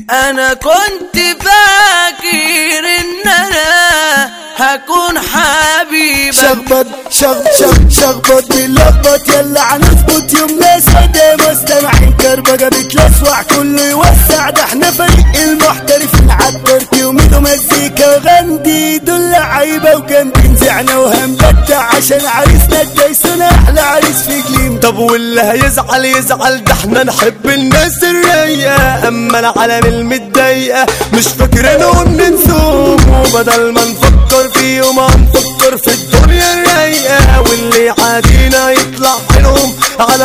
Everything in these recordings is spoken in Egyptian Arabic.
انا كنت فاكر ان انا هكون حبيبك شخبط شخ شخ شخبط بنلخبط يلا هنظبط يومنا سادة مستمعين كربجة بتلسوع كله يوسع ده احنا فريق المحترفين عالتركي وميدو مزيكا وغندي دول لعيبة وجنبين زعنا وهنبدع عشان عريسنا الدايسون احلى عريس في جليم طب واللي هيزعل يزعل ده احنا نحب الناس الرايقة اما العالم المتضايقة مش فاكرينهم ننسوهم وبدل ما نفكر فيهم هنفكر في الدنيا الرايقة واللي عادينا يطلع حلوهم على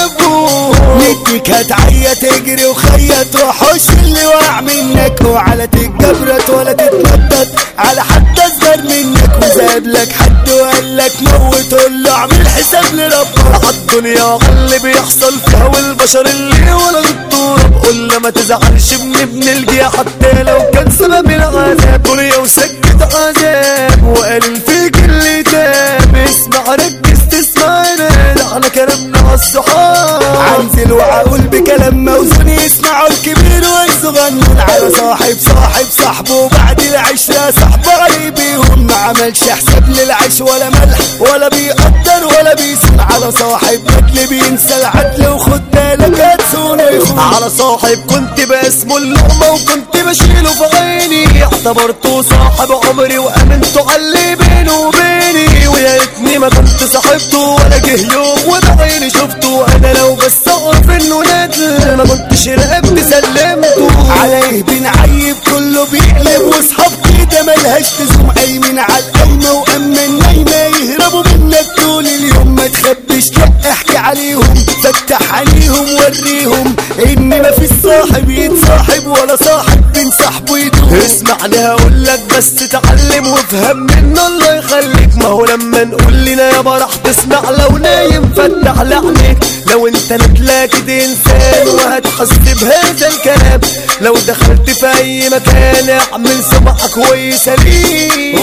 غنبهم نديك هتعيا تجري وخيط وحوش اللي وقع منك وعلى تتجبرت ولا تتنطط على حد اصغر منك وزاد لك حد وقال لك موت قول له اعمل حساب لربك الدنيا اللي بيحصل فيها والبشر اللي ولا التراب قول ما تزعلش من ابن الجيا حتى لو كان سبب العذاب دنيا وسكت عذاب وقال فيك اللي تاب اسمع ركز تسمعنا ده على كلامنا على الصحاب عنزل واقول بكلام موزون يسمعوا الكبير والصغنون على صاحب صاحب صاحبه بعد العشرة صاحبه غريبيهم ما عملش حساب للعيش ولا ملح ولا بيقدر ولا بيسون على صاحب بدل بينسى العدل وخد بالك هتسونه يخون على صاحب كنت باسمه اللقمة وكنت بشيله في عيني اعتبرته صاحب عمري وامنته على اللي بينه وبيني ويا ريتني ما كنت صاحبته ولا جه يوم وبعيني شفته انا لو بس اعرف انه ندل ما كنتش رقبت سلمته عليه بنعيب كله بيقلب واصحاب كده ملهاش لزوم قايمين على القايمة واما النايمة يهربوا منك طول اليوم ما تخبش لا احكي عليهم فتح عليهم وريهم ان ما في صاحب يتصاحب ولا صاحب بين صاحبه يدوم اسمعني هقول لك بس تعلم وافهم منه الله يخليك ما هو لما نقول لنا يابا راح تسمع لو نايم فتح لعنك لو انت نتلاقي دي انسان وهتحس بهذا الكلام لو دخلت في اي مكان اعمل سمعة كويسة ليه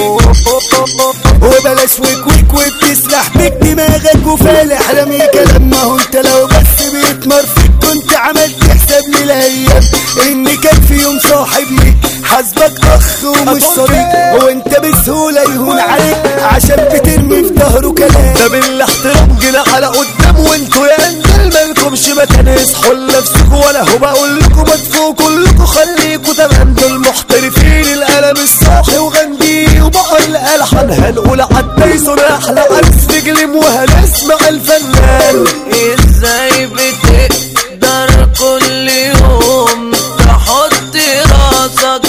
وبلاش ويك ويك وبتسلح بيك دماغك وفالح رمي كلام ما هو انت لو بس بيتمر فيك كنت عملت حساب للايام ان كان في يوم صاحب ليك حاسبك اخ ومش صديق وانت بسهولة يهون عليك عشان بترمي في ظهره كلام ده بالاحترام جينا على قدام وانتوا يا اندل مالكمش مكان اصحوا لنفسكوا ولا هو بقول لكم ادفوا كلكوا خليكوا تمام دول محترفين القلم الصاحي وغندي وبقر الالحان هنقول عالتايسون احلى عرس في جليم وهنسمع الفنان ازاي بتقدر كل يوم تحط راسك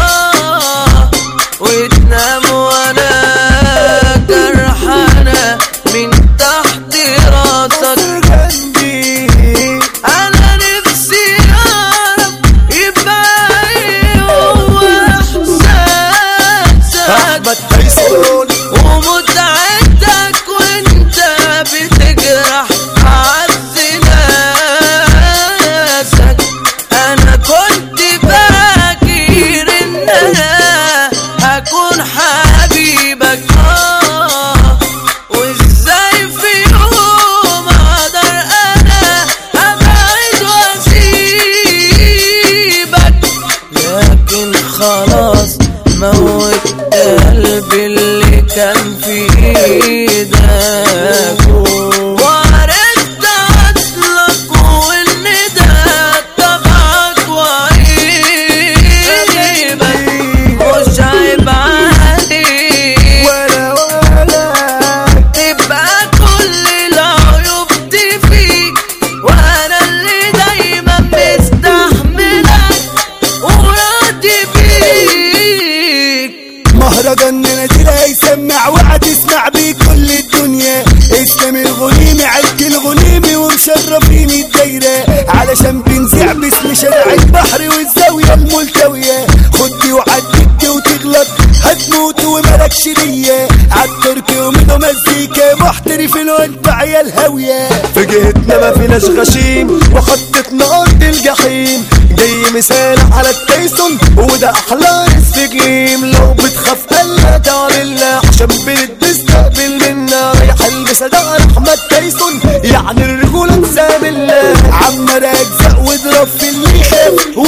آه وتنام وانا جرحانة من تحت راسك غندي انا نفسي اعرف يبقى ايه هو احساسك احمد تايسون ومتعتك وانت بتجرح عز ناسك انا كنت فاكر ان انا هكون حبيبك آه وازاي في يوم اقدر انا ابعد واسيبك لكن خلاص موت قلبي اللي كان في ايدك وعرفت اصلك وان ده طبعك وعيبك مش عيب عليك ولا ولا تبقى كل العيوب دي فيك وانا اللي دايما مستحملك وراضي بيك مهرجاننا تلاقي يسمع وهتسمع بيه كل الدنيا اسلام الغنيمي عيلة الغنيمي ومشرفين الدايرة علشان بنزع باسم شارع البحر والزاوية الملتوية خدي وعدي وتغلط هتموت وملكش ليا عالتركي ومنه مزيكا محترفين وانت عيال هاوية في جهتنا ما فيناش غشيم وخطتنا ارض الجحيم جاي مثال على التايسون وده احلى السجيم لو بتخاف الا تعملنا عشان بنستقبل منا رايح البس ده احمد تايسون يعني الرجوله تساملنا عمر اجزاء واضرب في اللي يخاف ومن خط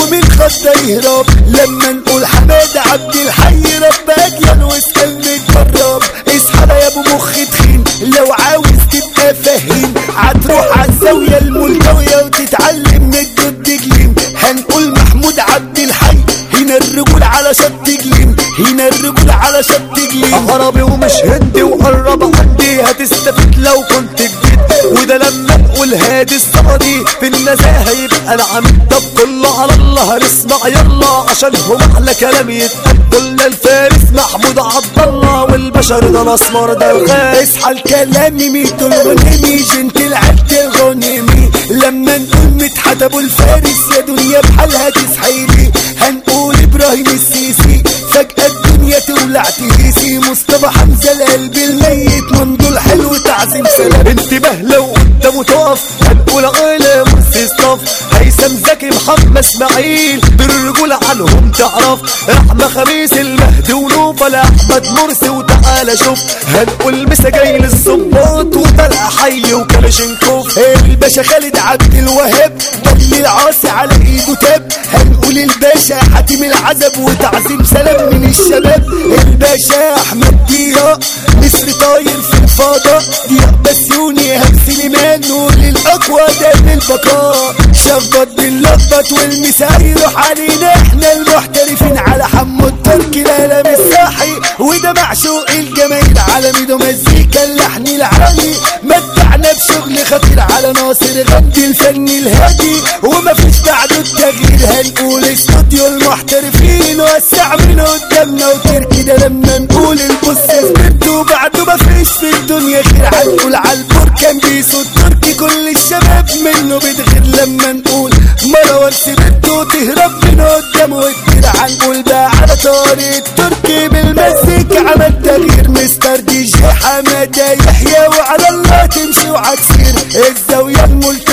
النهارده يهرب لما نقول حماد عبد الحي ربك يا واسال متجرب اصحى يا ابو مخ تخين لو عاوز تبقى فهيم هتروح عالزاويه الملتويه وتتعلم من الدود جليم هنقول محمود عبد الحي هنا الرجول على شط جليم هنا الرجول على شط جليم عربي ومش هندي وقرب عندي هتستفيد لو كنت جديد وده لما نقول هادي الصعدي في النزاهة يبقى العميد طب كله على الله هنسمع يلا عشان هو احلى كلام يتقال قلنا الفارس محمود عبد الله والبشر ده الاسمر ده الخاس اصحى الكلام ميت الغنيمي جنت العبد الغنيمي لما نقول مدحت ابو الفارس يا دنيا بحالها تسحيلي هنقول ابراهيم السيسي فجأة الدنيا تولع تهيسي مصطفى حمزة القلب الميت منظور حلو تعظيم سلام انتباه لو قدامه تقف هنقول عالم صف هيثم زكي محمد اسماعيل بالرجولة عنهم تعرف رحمة خميس المهدي ونوفل احمد مرسي وتعالى شوف هنقول مسا جاي للظباط وطلع حي وكلاشينكوف الباشا خالد عبد الوهاب ضل العاصي على ايده تاب هنقول الباشا حاتم العزب وتعظيم سلام من الشباب الباشا احمد ضياء مصر طاير في الفضاء ضياء بسيوني ايهاب سليمان نقول الاقوى ده البقاء شخبط بنلخبط والمساء يروح علينا احنا المحترفين على حمو التركي القلم الصاحي وده معشوق الجماهير على ميدو مزيكا اللحن العالي متعنا بشغل خطير على ناصر غدي الفن الهادي ومفيش بعده التغيير هنقول استوديو المحترفين وسع من قدامنا وتركي ده لما نقول البص سبرت وبعده مفيش في الدنيا خير هنقول على البركان بيسو التركي كل الشباب منه بتغير لما نقول مروان سبرته تهرب من قدامه وتطير هنقول بقى على طارق التركي بالمزيكا عمل تغيير مستر دي جي حماده يحيى وعلى الله تمشي وعكسير الزاويه الملك